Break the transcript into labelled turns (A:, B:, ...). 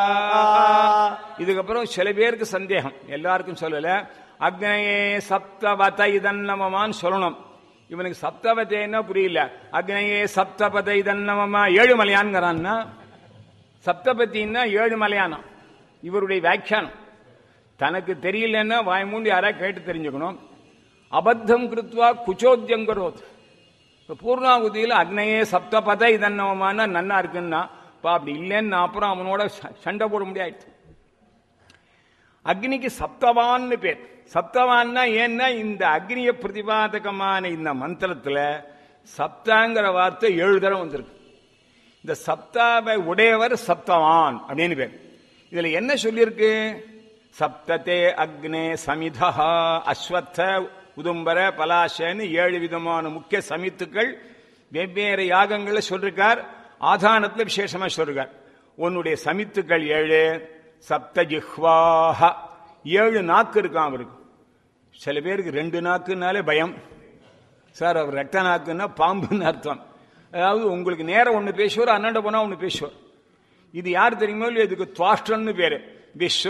A: இதுக்கப்புறம் சில பேருக்கு சந்தேகம் எல்லாருக்கும் சொல்லல அக்னயே சப்தவத இதன்னமமான்னு சொல்லணும் இவனுக்கு சப்தவதைன்னா புரியல அக்னயே சப்தபத இதன்னமமா ஏழு மலையான்ங்கிறான்னா சப்தபத்தின்னா ஏழு மலையானம் இவருடைய வியாக்கியானம் தனக்கு தெரியலன்னா வாய் மூண்டி யாரா கேட்டு தெரிஞ்சுக்கணும் அபத்தம் கிருத்வா குச்சோத்தியங்கரோத் இப்ப பூர்ணாகுதியில் அக்னையே சப்தபத இதன்னவமான நன்னா இருக்குன்னா இப்ப அப்படி இல்லைன்னு அப்புறம் அவனோட ச- சண்டை போட முடியாது அக்னிக்கு சப்தவான்னு பேர் சப்தவான்னா ஏன்னா இந்த அக்னிய பிரதிபாதகமான இந்த மந்திரத்துல சப்தாங்கிற வார்த்தை ஏழு தடவை வந்திருக்கு இந்த சப்தாவை உடையவர் சப்தவான் அப்படின்னு பேர் இதுல என்ன சொல்லியிருக்கு சப்தத்தே அக்னே சமிதா அஸ்வத்த உதும்பர பலாசன்னு ஏழு விதமான முக்கிய சமித்துக்கள் வெவ்வேறு யாகங்களை சொல்லிருக்கார் ஆதானத்துல விசேஷமா சொல்றார் உன்னுடைய சமித்துக்கள் ஏழு சப்த ஜிஹ்வாஹ ஏழு நாக்கு இருக்கான் அவருக்கு சில பேருக்கு ரெண்டு நாக்குனாலே பயம் சார் அவர் ரெட்ட நாக்குன்னா பாம்புன்னு அர்த்தம் அதாவது உங்களுக்கு நேரம் ஒன்று பேசுவார் அண்ணாண்ட போனா ஒன்று பேசுவார் இது யார் தெரியுமோ இல்லையோ இதுக்கு துவாஷ்டன்னு பேரு விஸ்வ